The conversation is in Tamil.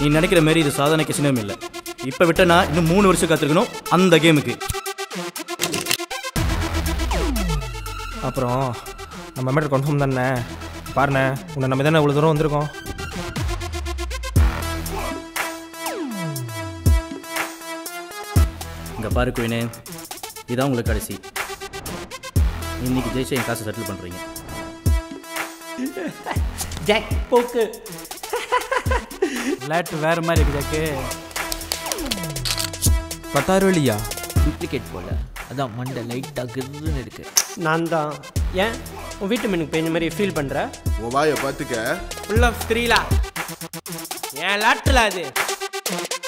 நினைக்கிற மாதிரி இது சாதாரண கசினம் இல்லை இப்போ விட்டனா இன்னும் மூணு வருஷம் காத்திருக்கணும் அந்த கேமுக்கு அப்புறம் நம்ம மேட்டர் கன்ஃபார்ம் தானே பாருண்ணே உன்னை நம்ம தானே இவ்வளோ தூரம் வந்திருக்கோம் இங்கே பாரு குயினே இதான் உங்களுக்கு கடைசி இன்னைக்கு ஜெயிச்சு என் காசை செட்டில் பண்ணுறீங்க ஜாக் போக்கு விளையாட்டு வேற மாதிரி இருக்கு ஜாக்கு பத்தாயிரம் இல்லையா டூப்ளிகேட் போல அதான் மண்டை லைட்டாக கிருன்னு இருக்கு நான் தான் ஏன் உன் வீட்டு மீனுக்கு பெஞ்ச மாதிரி ஃபீல் பண்ணுற உன் வாயை பார்த்துக்க ஃபுல் ஆஃப் ஸ்திரீலா என் லாட்டில் அது